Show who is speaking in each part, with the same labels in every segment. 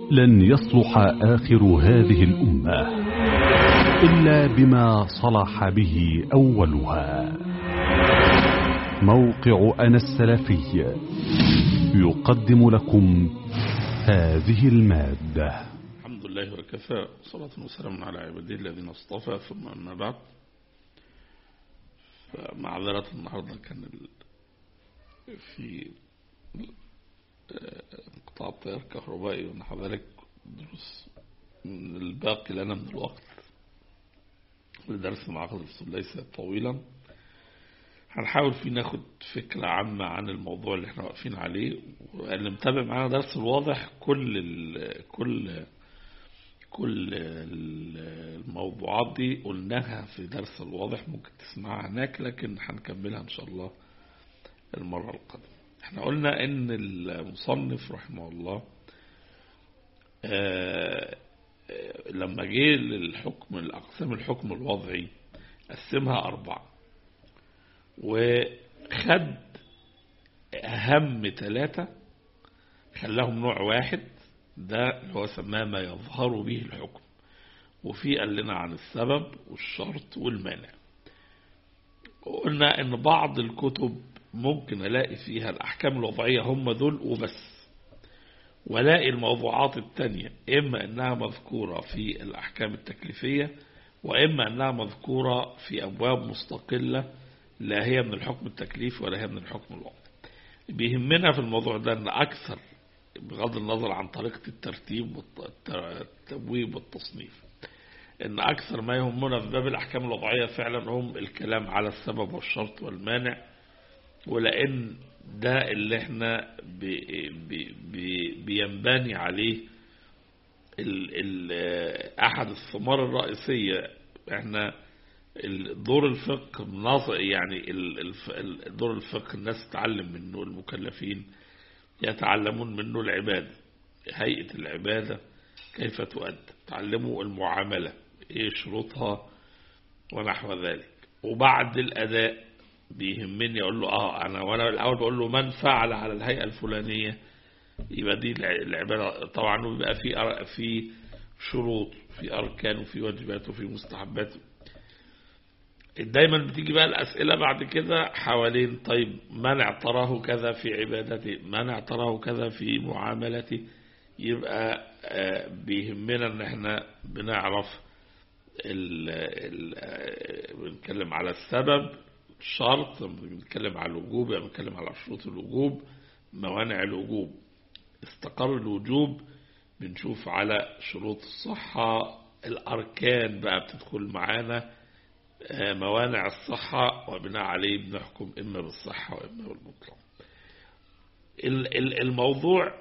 Speaker 1: لن يصلح آخر هذه الأمة إلا بما صلح به أولها موقع أنا السلفي يقدم لكم هذه المادة
Speaker 2: الحمد لله وكفى صلاة وسلام على عباده الذين اصطفى ثم أما بعد فمعذرة النهاردة كان في انقطاع التيار الكهربائي ونحو ذلك دروس من الباقي لنا من الوقت لدرس معقد الفصول ليس طويلا هنحاول فيه ناخد فكرة عامة عن الموضوع اللي احنا واقفين عليه واللي متابع معانا درس الواضح كل ال كل كل الموضوعات دي قلناها في درس الواضح ممكن تسمعها هناك لكن هنكملها ان شاء الله المرة القادمة احنا قلنا ان المصنف رحمه الله آآ آآ لما جه للحكم الأقسام الحكم الوضعي قسمها أربعة وخد أهم ثلاثة خلاهم نوع واحد ده اللي هو سماه ما يظهر به الحكم وفي قال لنا عن السبب والشرط والمانع قلنا ان بعض الكتب ممكن الاقي فيها الاحكام الوضعية هم دول وبس ولاقي الموضوعات التانية اما انها مذكورة في الاحكام التكليفية واما انها مذكورة في ابواب مستقلة لا هي من الحكم التكليفي ولا هي من الحكم الوضعي بيهمنا في الموضوع ده ان اكثر بغض النظر عن طريقة الترتيب والتبويب والتصنيف ان اكثر ما يهمنا في باب الاحكام الوضعية فعلا هم الكلام على السبب والشرط والمانع ولان ده اللي احنا بي بي بي بينبني عليه ال ال احد الثمار الرئيسية احنا دور الفقه يعني دور الفقه الناس تتعلم منه المكلفين يتعلمون منه العبادة هيئة العبادة كيف تؤدى تعلموا المعاملة ايه شروطها ونحو ذلك وبعد الأداء بيهمني أقول له آه أنا وأنا الأول بقول له من فعل على الهيئة الفلانية يبقى دي العبادة طبعا بيبقى في في شروط في أركان وفي واجبات وفي مستحبات دايما بتيجي بقى الأسئلة بعد كده حوالين طيب من اعتراه كذا في عبادته من اعتراه كذا في معاملته يبقى بيهمنا ان احنا بنعرف ال ال بنتكلم على السبب الشرط بنتكلم على الوجوب بنتكلم على شروط الوجوب موانع الوجوب استقر الوجوب بنشوف على شروط الصحة الأركان بقى بتدخل معانا موانع الصحة وبناء عليه بنحكم إما بالصحة وإما بالمطلق الموضوع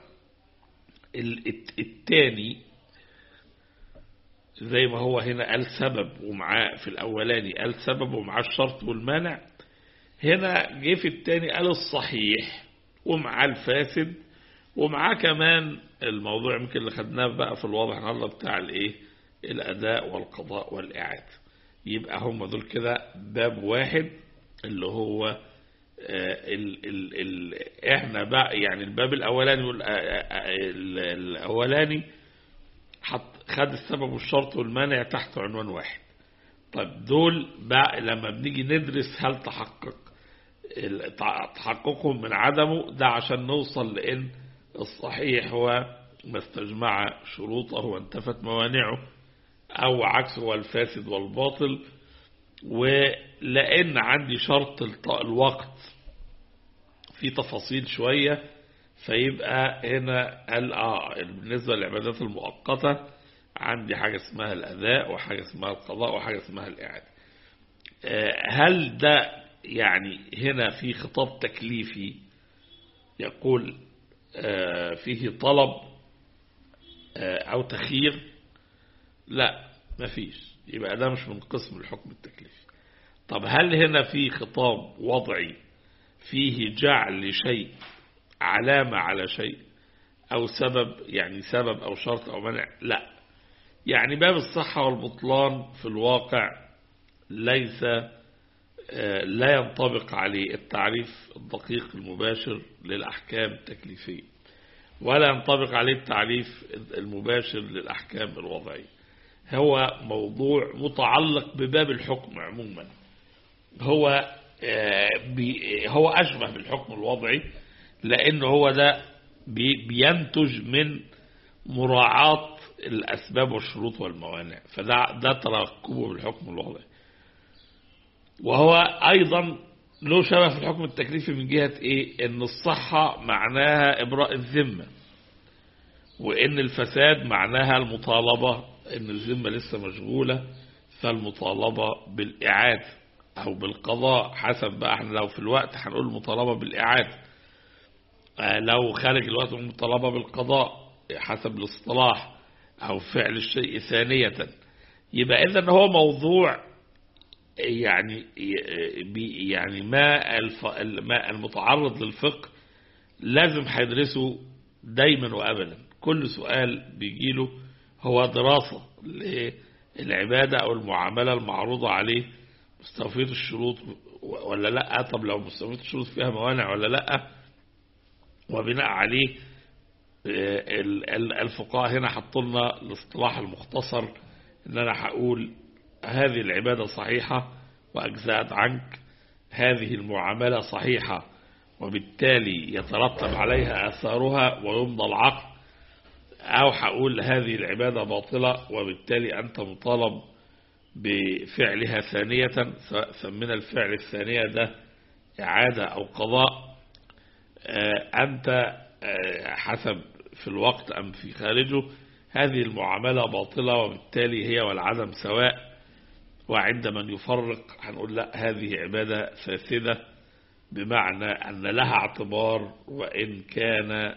Speaker 2: الثاني زي ما هو هنا قال سبب ومعاه في الأولاني قال سبب ومعاه الشرط والمانع هنا جه في الثاني قال الصحيح ومعاه الفاسد ومعاه كمان الموضوع يمكن اللي خدناه بقى في الواضح النهارده بتاع الايه الأداء والقضاء والإعادة يبقى هم دول كده باب واحد اللي هو ال ال ال احنا بقى يعني الباب الاولاني الاولاني حط خد السبب والشرط والمانع تحت عنوان واحد طيب دول بقى لما بنيجي ندرس هل تحقق تحققهم من عدمه ده عشان نوصل لان الصحيح هو ما استجمع شروطه وانتفت موانعه او عكسه هو الفاسد والباطل ولان عندي شرط الوقت في تفاصيل شوية فيبقى هنا قال اه بالنسبة للعبادات المؤقتة عندي حاجة اسمها الأداء وحاجة اسمها القضاء وحاجة اسمها الإعادة هل ده يعني هنا في خطاب تكليفي يقول فيه طلب أو تخير لا مفيش يبقى ده مش من قسم الحكم التكليفي طب هل هنا في خطاب وضعي فيه جعل شيء علامة على شيء أو سبب يعني سبب أو شرط أو منع لا يعني باب الصحة والبطلان في الواقع ليس لا ينطبق عليه التعريف الدقيق المباشر للأحكام التكليفية ولا ينطبق عليه التعريف المباشر للأحكام الوضعية هو موضوع متعلق بباب الحكم عموما هو هو أشبه بالحكم الوضعي لأن هو ده بينتج من مراعاة الأسباب والشروط والموانع فده ده تركبه بالحكم الوضعي وهو أيضا له شبه في الحكم التكليفي من جهة إيه إن الصحة معناها إبراء الذمة وإن الفساد معناها المطالبة إن الذمة لسه مشغولة فالمطالبة بالإعادة أو بالقضاء حسب بقى احنا لو في الوقت هنقول المطالبة بالإعادة لو خارج الوقت المطالبة بالقضاء حسب الاصطلاح أو فعل الشيء ثانية يبقى إذا هو موضوع يعني يعني ما ما المتعرض للفقه لازم هيدرسه دايما وابدا كل سؤال بيجيله هو دراسة للعبادة او المعاملة المعروضة عليه مستوفية الشروط ولا لا طب لو مستوفية الشروط فيها موانع ولا لا وبناء عليه الفقهاء هنا حطوا لنا الاصطلاح المختصر ان انا هقول هذه العبادة صحيحة وأجزأت عنك هذه المعاملة صحيحة وبالتالي يترتب عليها أثارها ويمضى العقد أو هقول هذه العبادة باطلة وبالتالي أنت مطالب بفعلها ثانية سمينا الفعل الثانية ده إعادة أو قضاء أنت حسب في الوقت أم في خارجه هذه المعاملة باطلة وبالتالي هي والعدم سواء وعند من يفرق هنقول لا هذه عبادة فاسدة بمعنى أن لها اعتبار وإن كان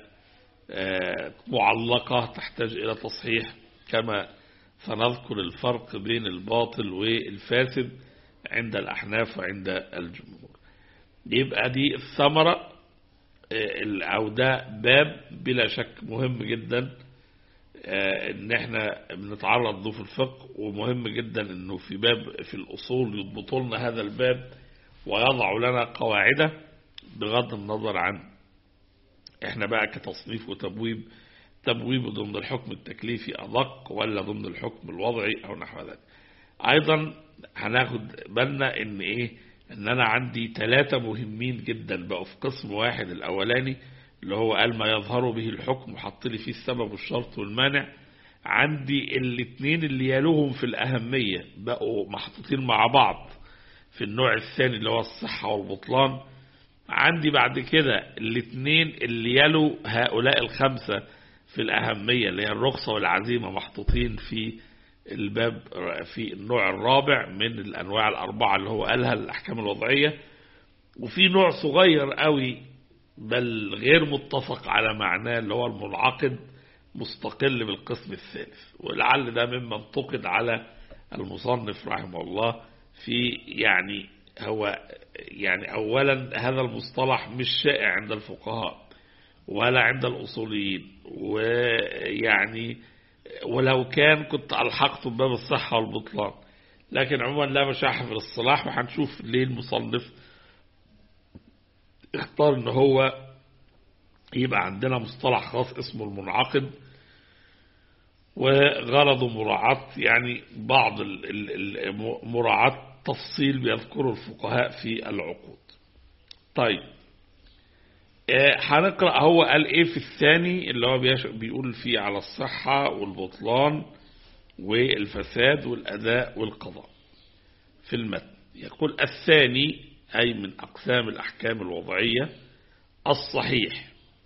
Speaker 2: معلقة تحتاج إلى تصحيح كما سنذكر الفرق بين الباطل والفاسد عند الأحناف وعند الجمهور يبقى دي الثمرة أو ده باب بلا شك مهم جدا ان احنا بنتعرض له في الفقه ومهم جدا انه في باب في الاصول يضبطوا لنا هذا الباب ويضعوا لنا قواعده بغض النظر عن احنا بقى كتصنيف وتبويب تبويب ضمن الحكم التكليفي ادق ولا ضمن الحكم الوضعي او نحو ذلك ايضا هناخد بالنا ان ايه ان انا عندي ثلاثة مهمين جدا بقوا في قسم واحد الاولاني اللي هو قال ما يظهر به الحكم وحط لي فيه السبب والشرط والمانع عندي الاثنين اللي يلوهم في الأهمية بقوا محطوطين مع بعض في النوع الثاني اللي هو الصحة والبطلان عندي بعد كده الاثنين اللي يلوا هؤلاء الخمسة في الأهمية اللي هي الرخصة والعزيمة محطوطين في الباب في النوع الرابع من الأنواع الأربعة اللي هو قالها الأحكام الوضعية وفي نوع صغير قوي بل غير متفق على معناه اللي هو المنعقد مستقل بالقسم الثالث ولعل ده مما انتقد على المصنف رحمه الله في يعني هو يعني أولا هذا المصطلح مش شائع عند الفقهاء ولا عند الأصوليين ويعني ولو كان كنت ألحقته بباب الصحة والبطلان لكن عموما لا مشاحة في الاصطلاح وهنشوف ليه المصنف اختار ان هو يبقى عندنا مصطلح خاص اسمه المنعقد وغرضه مراعاة يعني بعض مراعاة تفصيل بيذكره الفقهاء في العقود طيب هنقرأ هو قال ايه في الثاني اللي هو بيقول فيه على الصحة والبطلان والفساد والأداء والقضاء في المتن يقول الثاني أي من أقسام الأحكام الوضعية الصحيح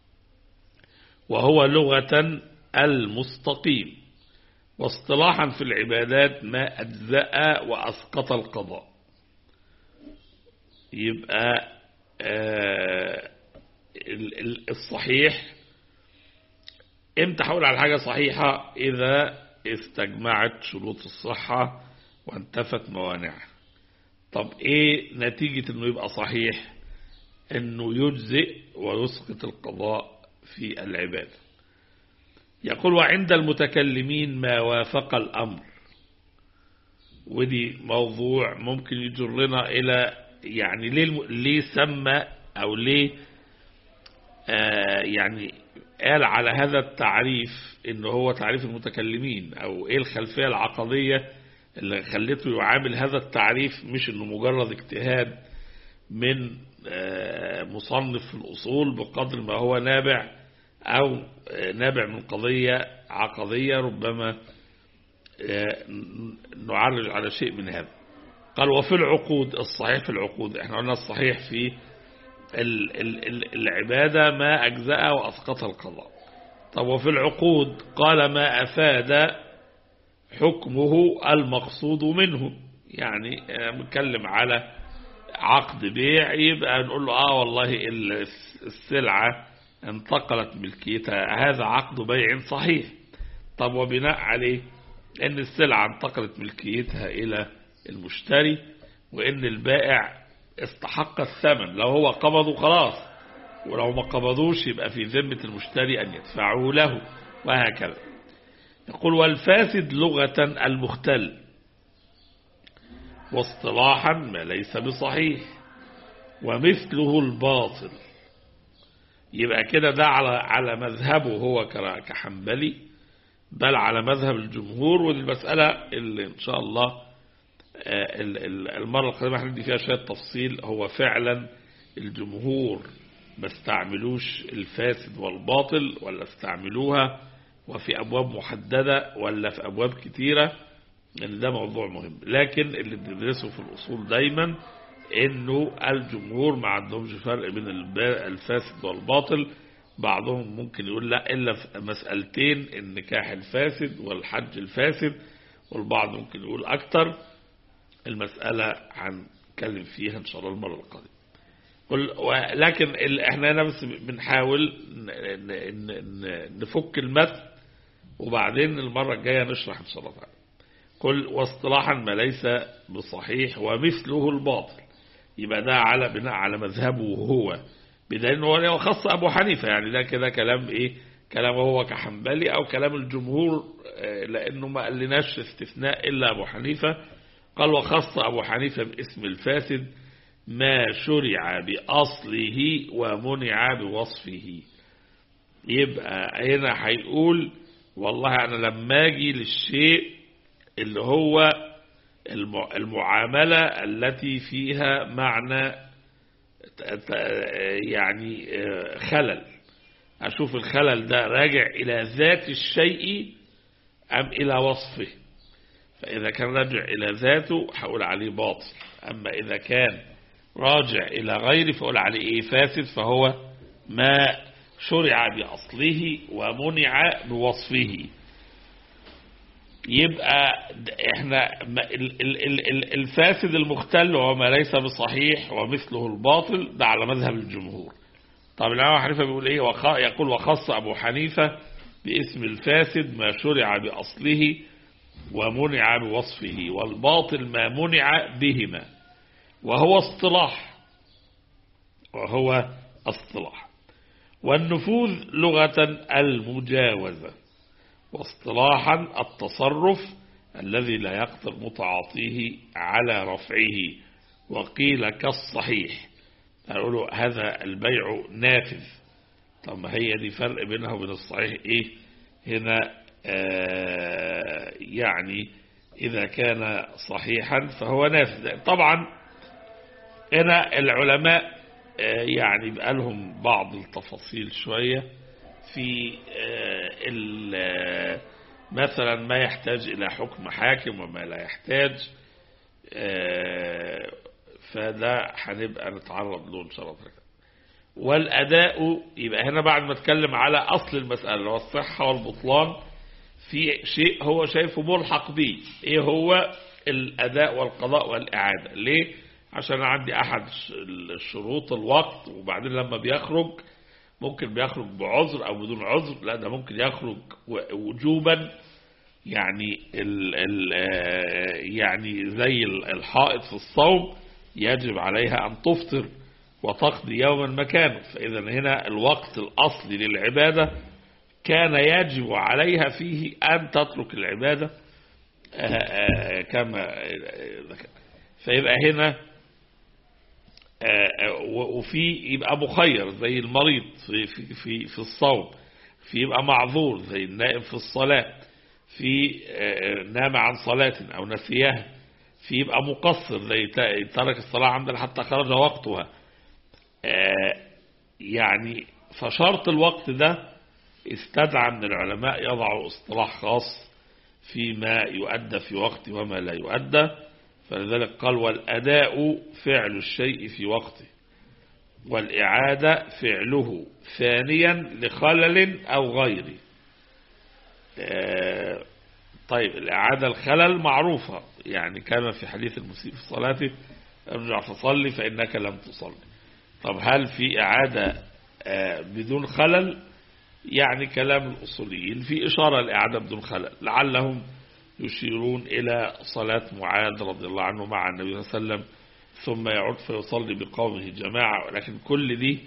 Speaker 2: وهو لغة المستقيم واصطلاحا في العبادات ما أجزأ وأسقط القضاء يبقى آه الصحيح امتى هقول على حاجة صحيحة إذا استجمعت شروط الصحة وانتفت موانعها طب ايه نتيجة انه يبقى صحيح انه يجزئ ويسقط القضاء في العبادة يقول وعند المتكلمين ما وافق الأمر ودي موضوع ممكن يجرنا إلى يعني ليه, ليه سمى أو ليه يعني قال على هذا التعريف ان هو تعريف المتكلمين او ايه الخلفية العقدية اللي خلته يعامل هذا التعريف مش انه مجرد اجتهاد من مصنف في الأصول بقدر ما هو نابع أو نابع من قضية عقدية ربما نعرج على شيء من هذا قال وفي العقود الصحيح في العقود احنا قلنا الصحيح في العبادة ما أجزأ وأسقط القضاء طب وفي العقود قال ما أفاد حكمه المقصود منه يعني بنتكلم على عقد بيع يبقى نقول له اه والله السلعة انتقلت ملكيتها هذا عقد بيع صحيح طب وبناء عليه ان السلعة انتقلت ملكيتها الى المشتري وان البائع استحق الثمن لو هو قبضه خلاص ولو ما قبضوش يبقى في ذمة المشتري ان يدفعه له وهكذا يقول والفاسد لغة المختل واصطلاحا ما ليس بصحيح ومثله الباطل يبقى كده ده على على مذهبه هو كحنبلي بل على مذهب الجمهور والمسألة اللي إن شاء الله المرة القادمة هندي فيها شوية تفصيل هو فعلا الجمهور ما استعملوش الفاسد والباطل ولا استعملوها وفي أبواب محددة ولا في أبواب كتيرة لأن ده موضوع مهم لكن اللي بندرسه في الأصول دايما انه الجمهور ما عندهمش فرق بين الفاسد والباطل بعضهم ممكن يقول لا إلا في مسألتين النكاح الفاسد والحج الفاسد والبعض ممكن يقول أكتر المسألة هنتكلم فيها إن شاء الله المرة القادمة لكن احنا هنا بس بنحاول نفك المتن وبعدين المرة الجاية نشرح إن شاء الله تعالى قل واصطلاحا ما ليس بصحيح ومثله الباطل يبقى ده على بناء على مذهبه هو بدليل هو خاص أبو حنيفة يعني ده كده كلام إيه كلامه هو كحنبلي أو كلام الجمهور لأنه ما قالناش استثناء إلا أبو حنيفة قال وخص أبو حنيفة باسم الفاسد ما شرع بأصله ومنع بوصفه يبقى هنا هيقول والله أنا لما أجي للشيء اللي هو المعاملة التي فيها معنى يعني خلل أشوف الخلل ده راجع إلى ذات الشيء أم إلى وصفه فإذا كان راجع إلى ذاته هقول عليه باطل أما إذا كان راجع إلى غيره فأقول عليه إيه فاسد فهو ما شرع بأصله ومنع بوصفه يبقى احنا الفاسد المختل هو ما ليس بصحيح ومثله الباطل ده على مذهب الجمهور طب الإمام حنيفة بيقول ايه يقول وخص أبو حنيفة باسم الفاسد ما شرع بأصله ومنع بوصفه والباطل ما منع بهما وهو اصطلاح وهو اصطلاح والنفوذ لغة المجاوزة واصطلاحا التصرف الذي لا يقدر متعاطيه على رفعه وقيل كالصحيح قالوا هذا البيع نافذ طب ما هي دي فرق بينها وبين الصحيح ايه هنا آه يعني إذا كان صحيحا فهو نافذ طبعا هنا العلماء آه يعني بقى لهم بعض التفاصيل شوية في آه مثلا ما يحتاج إلى حكم حاكم وما لا يحتاج فده هنبقى نتعرض له إن شاء الله والأداء يبقى هنا بعد ما اتكلم على أصل المسألة والصحة والبطلان في شيء هو شايفه ملحق به ايه هو الأداء والقضاء والإعادة ليه عشان عندي أحد الشروط الوقت وبعدين لما بيخرج ممكن بيخرج بعذر أو بدون عذر لا ده ممكن يخرج وجوبا يعني ال ال يعني زي الحائط في الصوم يجب عليها أن تفطر وتقضي يوما مكانه فإذا هنا الوقت الأصلي للعبادة كان يجب عليها فيه أن تترك العبادة كما فيبقى هنا وفي يبقى مخير زي المريض في, في, في, في الصوم في يبقى معذور زي النائم في الصلاة في نام عن صلاة أو نسيها في يبقى مقصر زي ترك الصلاة عمدا حتى خرج وقتها يعني فشرط الوقت ده استدعى من العلماء يضعوا اصطلاح خاص فيما يؤدى في وقت وما لا يؤدى فلذلك قال والأداء فعل الشيء في وقته والإعادة فعله ثانيا لخلل أو غيره طيب الإعادة الخلل معروفة يعني كما في حديث المسيء في صلاته ارجع فصلي فإنك لم تصلي طب هل في إعادة بدون خلل يعني كلام الأصوليين في إشارة الإعادة بدون خلل لعلهم يشيرون إلى صلاة معاذ رضي الله عنه مع النبي صلى الله عليه وسلم ثم يعود فيصلي بقومه جماعة ولكن كل دي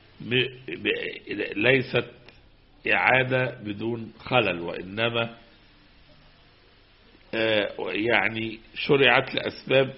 Speaker 2: ليست إعادة بدون خلل وإنما يعني شرعت لأسباب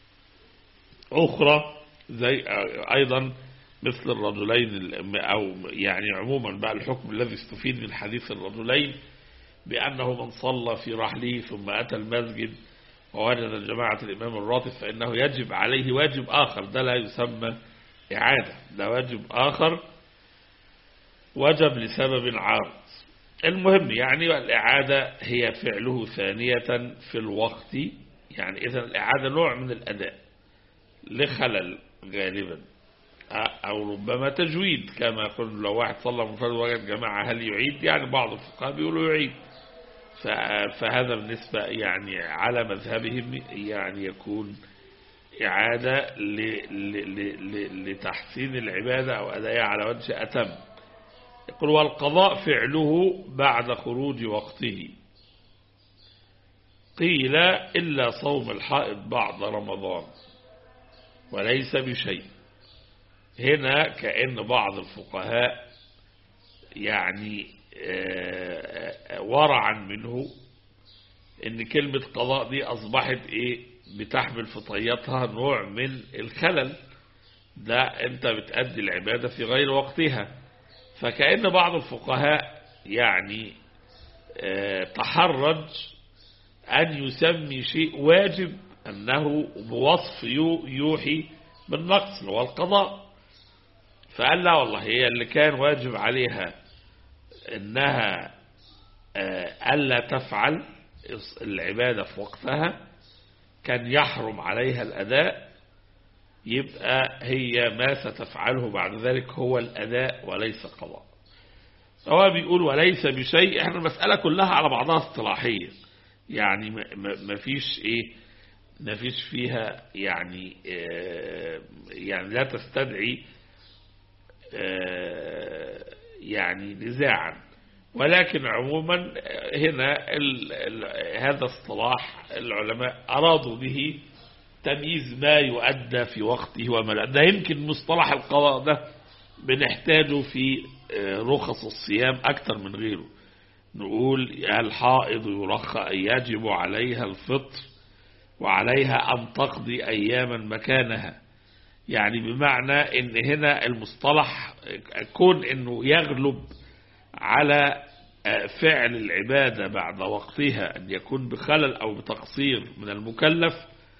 Speaker 2: أخرى زي أيضا مثل الرجلين أو يعني عموما بقى الحكم الذي استفيد من حديث الرجلين بأنه من صلى في رحله ثم أتى المسجد ووجد جماعة الإمام الراتب فإنه يجب عليه واجب آخر ده لا يسمى إعادة ده واجب آخر وجب لسبب عارض المهم يعني الإعادة هي فعله ثانية في الوقت يعني إذا الإعادة نوع من الأداء لخلل غالبا أو ربما تجويد كما يقول لو واحد صلى منفرد وجد جماعة هل يعيد يعني بعض الفقهاء بيقولوا يعيد فهذا بالنسبة يعني على مذهبهم يعني يكون إعادة لتحسين العبادة أو أدائها على وجه أتم يقول والقضاء فعله بعد خروج وقته قيل إلا صوم الحائض بعد رمضان وليس بشيء هنا كأن بعض الفقهاء يعني ورعا منه ان كلمة قضاء دي اصبحت ايه بتحمل في طياتها نوع من الخلل ده انت بتأدي العبادة في غير وقتها فكأن بعض الفقهاء يعني تحرج ان يسمي شيء واجب انه بوصف يوحي بالنقص هو القضاء فقال لا والله هي اللي كان واجب عليها انها ألا تفعل العبادة في وقتها كان يحرم عليها الأداء يبقى هي ما ستفعله بعد ذلك هو الأداء وليس قضاء هو بيقول وليس بشيء احنا المسألة كلها على بعضها اصطلاحية يعني ما فيش ايه ما فيش فيها يعني اه يعني لا تستدعي اه يعني نزاعا ولكن عموما هنا ال ال هذا اصطلاح العلماء أرادوا به تمييز ما يؤدى في وقته وما لا ده يمكن مصطلح القضاء ده بنحتاجه في رخص الصيام أكثر من غيره نقول الحائض يرخى يجب عليها الفطر وعليها أن تقضي أياما مكانها يعني بمعنى ان هنا المصطلح كون انه يغلب على فعل العبادة بعد وقتها أن يكون بخلل أو بتقصير من المكلف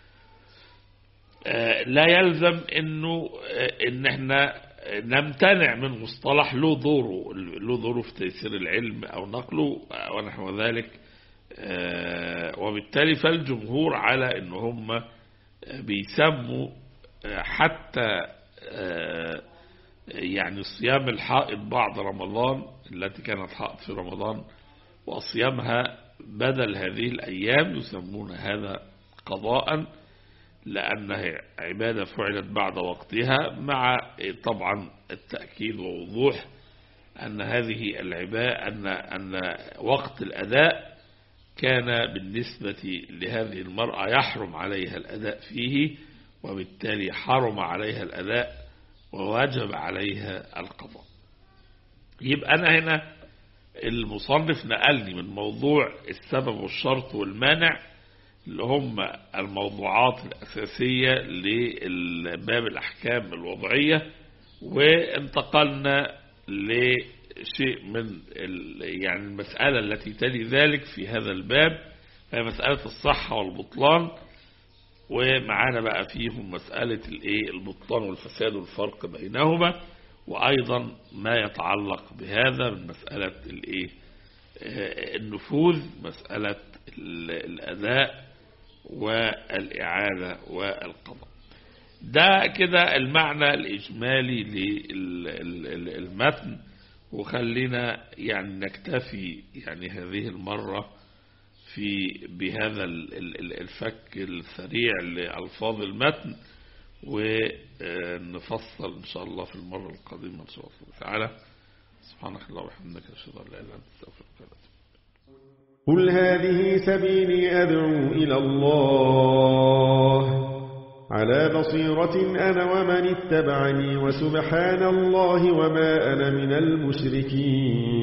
Speaker 2: لا يلزم انه ان احنا نمتنع من مصطلح له دوره له دوره في تيسير العلم او نقله ونحو ذلك وبالتالي فالجمهور على ان هم بيسموا حتى يعني صيام الحائض بعد رمضان التي كانت حائض في رمضان وصيامها بدل هذه الأيام يسمون هذا قضاء لأنها عبادة فعلت بعد وقتها مع طبعا التأكيد ووضوح أن هذه العبادة أن, أن وقت الأداء كان بالنسبة لهذه المرأة يحرم عليها الأداء فيه وبالتالي حرم عليها الأداء ووجب عليها القضاء يبقى أنا هنا المصنف نقلني من موضوع السبب والشرط والمانع اللي هم الموضوعات الأساسية لباب الأحكام الوضعية وانتقلنا لشيء من يعني المسألة التي تلي ذلك في هذا الباب هي مسألة الصحة والبطلان ومعانا بقى فيهم مسألة الايه البطلان والفساد والفرق بينهما وأيضا ما يتعلق بهذا من مسألة الايه النفوذ مسألة الأداء والإعادة والقضاء ده كده المعنى الإجمالي للمتن وخلينا يعني نكتفي يعني هذه المرة في بهذا الفك السريع لألفاظ المتن ونفصل إن شاء الله في المرة القادمة إن شاء الله تعالى سبحانك الله وبحمدك أشهد أن لا إله إلا أنت أستغفرك
Speaker 3: قل هذه سبيلي أدعو إلى الله على بصيرة أنا ومن اتبعني وسبحان الله وما أنا من المشركين